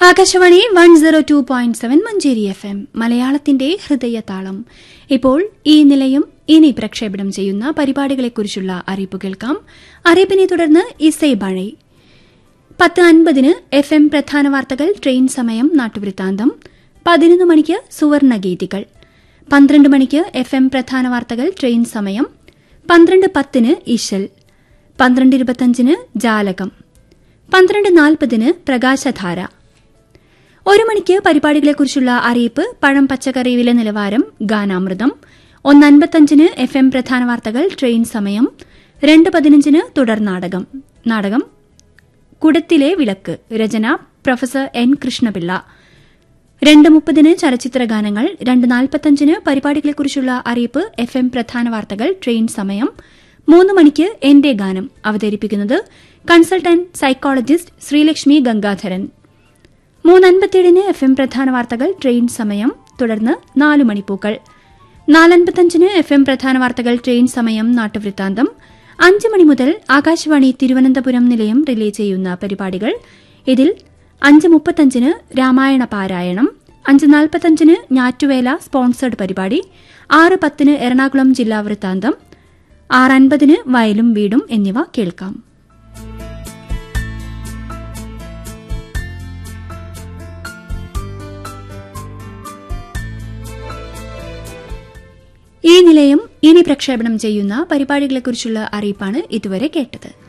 Akashvani one zero two point seven Manjeri F M മലയാളത്തിന്റെ ഹൃദയതാളം ഇപ്പോൾ ഈ നിലയം ഇനി പ്രക്ഷേപണം ചെയ്യുന്ന പരിപാടികളെക്കുറിച്ചുള്ള അറിയിപ്പ് കേൾക്കാം അറിയിപ്പിനെ തുടർന്ന് ഇസൈ ബഴി പത്ത് അൻപതിന് എഫ് എം പ്രധാന വാർത്തകൾ ട്രെയിൻ സമയം നാട്ടുവൃത്താന്തം പതിനൊന്ന് മണിക്ക് സുവർണഗീതികൾ പന്ത്രണ്ട് മണിക്ക് എഫ് എം പ്രധാന വാർത്തകൾ ട്രെയിൻ സമയം പന്ത്രണ്ട് പത്തിന് ഇശൽ പന്ത്രണ്ട് ഇരുപത്തഞ്ചിന് ജാലകം പന്ത്രണ്ട് നാൽപ്പതിന് പ്രകാശധാര ഒരു മണിക്ക് പരിപാടികളെക്കുറിച്ചുള്ള അറിയിപ്പ് പഴം പച്ചക്കറി വില നിലവാരം ഗാനാമൃതം ഒന്ന് അൻപത്തഞ്ചിന് എഫ് എം പ്രധാന വാർത്തകൾ ട്രെയിൻ സമയം രണ്ട് പതിനഞ്ചിന് തുടർ നാടകം നാടകം കുടത്തിലെ വിളക്ക് രചന പ്രൊഫസർ എൻ കൃഷ്ണപിള്ള രണ്ട് മുപ്പതിന് ചലച്ചിത്ര ഗാനങ്ങൾ രണ്ട് നാൽപ്പത്തഞ്ചിന് പരിപാടികളെക്കുറിച്ചുള്ള അറിയിപ്പ് എഫ് എം പ്രധാന വാർത്തകൾ ട്രെയിൻ സമയം മൂന്ന് മണിക്ക് എന്റെ ഗാനം അവതരിപ്പിക്കുന്നത് കൺസൾട്ടന്റ് സൈക്കോളജിസ്റ്റ് ശ്രീലക്ഷ്മി ഗംഗാധരൻ മൂന്നൻപത്തിയേഴിന് എഫ് എം പ്രധാന വാർത്തകൾ ട്രെയിൻ സമയം തുടർന്ന് നാല് മണിപ്പൂക്കൾ നാലൻപത്തഞ്ചിന് എഫ് എം പ്രധാന വാർത്തകൾ ട്രെയിൻ സമയം നാട്ടുവൃത്താന്തം അഞ്ച് മണി മുതൽ ആകാശവാണി തിരുവനന്തപുരം നിലയം റിലേ ചെയ്യുന്ന പരിപാടികൾ ഇതിൽ അഞ്ച് മുപ്പത്തഞ്ചിന് രാമായണ പാരായണം അഞ്ച് നാൽപ്പത്തഞ്ചിന് ഞാറ്റുവേല സ്പോൺസേഡ് പരിപാടി ആറ് പത്തിന് എറണാകുളം ജില്ലാ വൃത്താന്തം ആറ് അൻപതിന് വയലും വീടും എന്നിവ കേൾക്കാം ഈ നിലയം ഇനി പ്രക്ഷേപണം ചെയ്യുന്ന പരിപാടികളെക്കുറിച്ചുള്ള അറിയിപ്പാണ് ഇതുവരെ കേട്ടത്